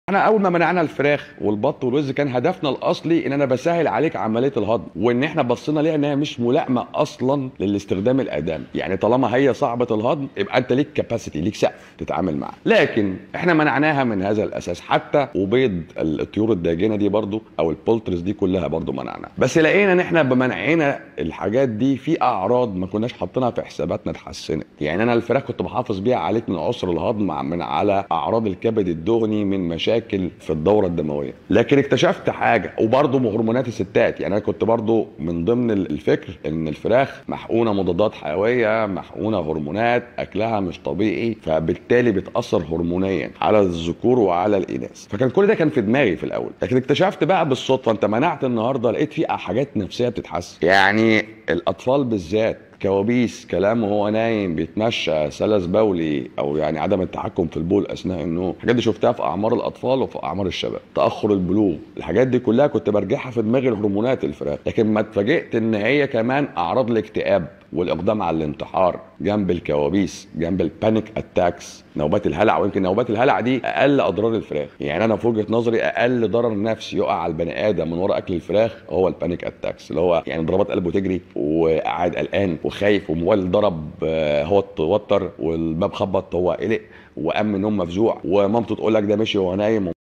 احنا اول ما منعنا الفراخ والبط والوز كان هدفنا الاصلي ان انا بسهل عليك عمليه الهضم وان احنا بصينا ليها ان هي مش ملائمه اصلا للاستخدام الادمي يعني طالما هي صعبه الهضم يبقى انت ليك كاباسيتي ليك سقف تتعامل معاه لكن احنا منعناها من هذا الاساس حتى وبيض الطيور الداجنه دي برضو او البولترز دي كلها برضو منعناها بس لقينا ان احنا بمنعنا الحاجات دي في اعراض ما كناش حاطينها في حساباتنا اتحسنت يعني انا الفراخ كنت بحافظ بيها عليك من عسر الهضم من على اعراض الكبد الدهني من مشاكل في الدوره الدمويه لكن اكتشفت حاجه وبرضه هرمونات الستات يعني انا كنت برضه من ضمن الفكر ان الفراخ محقونه مضادات حيويه محقونه هرمونات اكلها مش طبيعي فبالتالي بتاثر هرمونيا على الذكور وعلى الاناث فكان كل ده كان في دماغي في الاول لكن اكتشفت بقى بالصدفه انت منعت النهارده لقيت في حاجات نفسيه بتتحسن يعني الاطفال بالذات كوابيس كلامه وهو نايم بيتمشى سلس بولي او يعني عدم التحكم في البول اثناء النوم الحاجات دي شفتها في اعمار الاطفال وفي اعمار الشباب تاخر البلوغ الحاجات دي كلها كنت برجعها في دماغي الهرمونات الفراخ لكن ما اتفاجئت ان هي كمان اعراض الاكتئاب والاقدام على الانتحار جنب الكوابيس جنب البانيك اتاكس نوبات الهلع ويمكن نوبات الهلع دي اقل اضرار الفراخ يعني انا في وجهه نظري اقل ضرر نفسي يقع على البني ادم من وراء اكل الفراخ هو البانيك اتاكس اللي هو يعني ضربات قلبه تجري وقاعد قلقان وخايف وموبايل ضرب هو توتر والباب خبط هو قلق وقام من النوم مفزوع ومامته تقول لك ده مشي وهو نايم